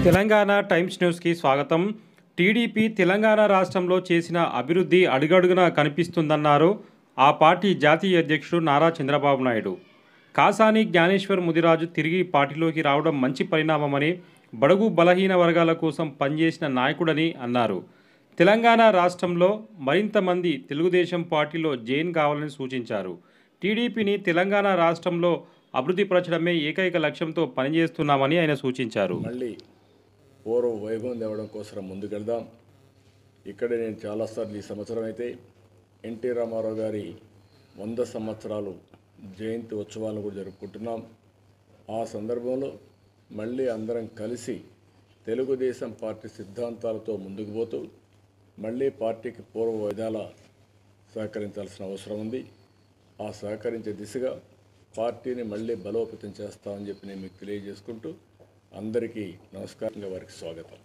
Telangana times న్యూస్కి స్వాగతం TDP Telangana రాష్ట్రంలో చేసిన అభివృద్ధి అడుగడుగున కనిపిస్తుందన్నారు ఆ పార్టీ జాతీయ అధ్యక్షుడు నారా చంద్రబాబు నాయుడు కాసాని జ్ఞానేశ్వర్ ముదిరాజు తిరిగి పార్టీలోకి రావడం మంచి పరిణామమని బడుగు బలహీన వర్గాల కోసం పనిచేసిన నాయకుడని అన్నారు తెలంగాణ రాష్ట్రంలో మరింత మంది తెలుగుదేశం పార్టీలో జైన్ కావాలని సూచించారు టీడీపీని తెలంగాణ రాష్ట్రంలో అభివృద్ధిపరచడమే ఏకైక లక్ష్యంతో పనిచేస్తున్నామని ఆయన సూచించారు మళ్ళీ పూర్వ వైభవం తేవడం కోసం ముందుకెళ్దాం ఇక్కడే నేను చాలాసార్లు ఈ సంవత్సరం అయితే ఎన్టీ రామారావు గారి వంద సంవత్సరాలు జయంతి ఉత్సవాలను కూడా జరుపుకుంటున్నాం ఆ సందర్భంలో మళ్ళీ అందరం కలిసి తెలుగుదేశం పార్టీ సిద్ధాంతాలతో ముందుకు పోతూ మళ్ళీ పార్టీకి పూర్వ విధాల సహకరించాల్సిన అవసరం ఉంది ఆ సహకరించే దిశగా పార్టీని మళ్ళీ బలోపేతం చేస్తామని చెప్పి నేను మీకు తెలియజేసుకుంటూ అందరికీ నమస్కారంగా వారికి స్వాగతం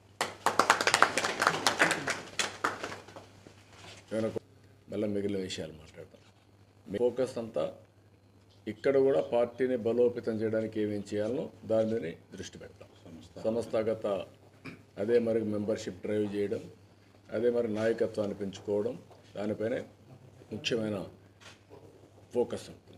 కనుక మళ్ళీ మిగిలిన విషయాలు మాట్లాడతాం మీ ఫోకస్ అంతా ఇక్కడ కూడా పార్టీని బలోపేతం చేయడానికి ఏమేం చేయాలనో దాని మీద దృష్టి పెడతాం సంస్థాగత అదే మరి మెంబర్షిప్ డ్రైవ్ చేయడం అదే మరి నాయకత్వాన్ని పెంచుకోవడం దానిపైనే ముఖ్యమైన ఫోకస్ ఉంటుంది